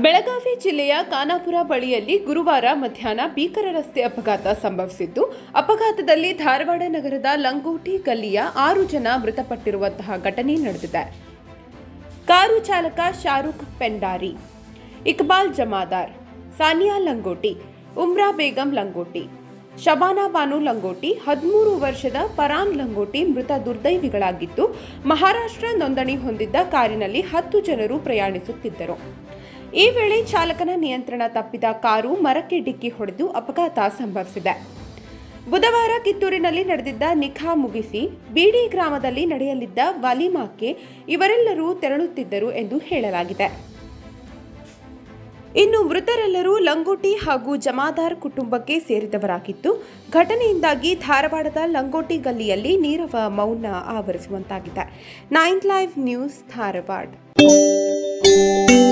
ಬೆಳಗಾವಿ ಜಿಲ್ಲೆಯ ಖಾನಾಪುರ ಬಳಿಯಲ್ಲಿ ಗುರುವಾರ ಮಧ್ಯಾಹ್ನ ಭೀಕರ ರಸ್ತೆ ಅಪಘಾತ ಸಂಭವಿಸಿದ್ದು ಅಪಘಾತದಲ್ಲಿ ಧಾರವಾಡ ನಗರದ ಲಂಗೋಟಿ ಗಲ್ಲಿಯ ಆರು ಜನ ಮೃತಪಟ್ಟಿರುವಂತಹ ಘಟನೆ ನಡೆದಿದೆ ಕಾರು ಚಾಲಕ ಶಾರುಖ್ ಪೆಂಡಾರಿ ಇಕ್ಬಾಲ್ ಜಮಾದಾರ್ ಸಾನಿಯಾ ಲಂಗೋಟಿ ಉಮ್ರಾ ಬೇಗಂ ಲಂಗೋಟಿ ಶಬಾನಾ ಬಾನು ಲಂಗೋಟಿ ಹದಿಮೂರು ವರ್ಷದ ಪರಾನ್ ಲಂಗೋಟಿ ಮೃತ ದುರ್ದೈವಿಗಳಾಗಿದ್ದು ಮಹಾರಾಷ್ಟ್ರ ನೋಂದಣಿ ಹೊಂದಿದ್ದ ಕಾರಿನಲ್ಲಿ ಹತ್ತು ಜನರು ಪ್ರಯಾಣಿಸುತ್ತಿದ್ದರು ಈ ವೇಳೆ ಚಾಲಕನ ನಿಯಂತ್ರಣ ತಪ್ಪಿದ ಕಾರು ಮರಕ್ಕೆ ಡಿಕ್ಕಿ ಹೊಡೆದು ಅಪಘಾತ ಸಂಭವಿಸಿದೆ ಬುಧವಾರ ಕಿತ್ತೂರಿನಲ್ಲಿ ನಡೆದಿದ್ದ ನಿಖಾ ಮುಗಿಸಿ ಬಿಡಿ ಗ್ರಾಮದಲ್ಲಿ ನಡೆಯಲಿದ್ದ ವಲಿಮಾಕ್ಕೆ ಇವರೆಲ್ಲರೂ ತೆರಳುತ್ತಿದ್ದರು ಎಂದು ಹೇಳಲಾಗಿದೆ ಇನ್ನು ಮೃತರೆಲ್ಲರೂ ಲಂಗೋಟಿ ಹಾಗೂ ಜಮಾದಾರ್ ಕುಟುಂಬಕ್ಕೆ ಸೇರಿದವರಾಗಿದ್ದು ಘಟನೆಯಿಂದಾಗಿ ಧಾರವಾಡದ ಲಂಗೋಟಿ ಗಲ್ಲಿಯಲ್ಲಿ ನೀರವ ಮೌನ ಆವರಿಸುವಂತಾಗಿದೆ ನೈನ್ ಲೈವ್ ನ್ಯೂಸ್ ಧಾರವಾಡ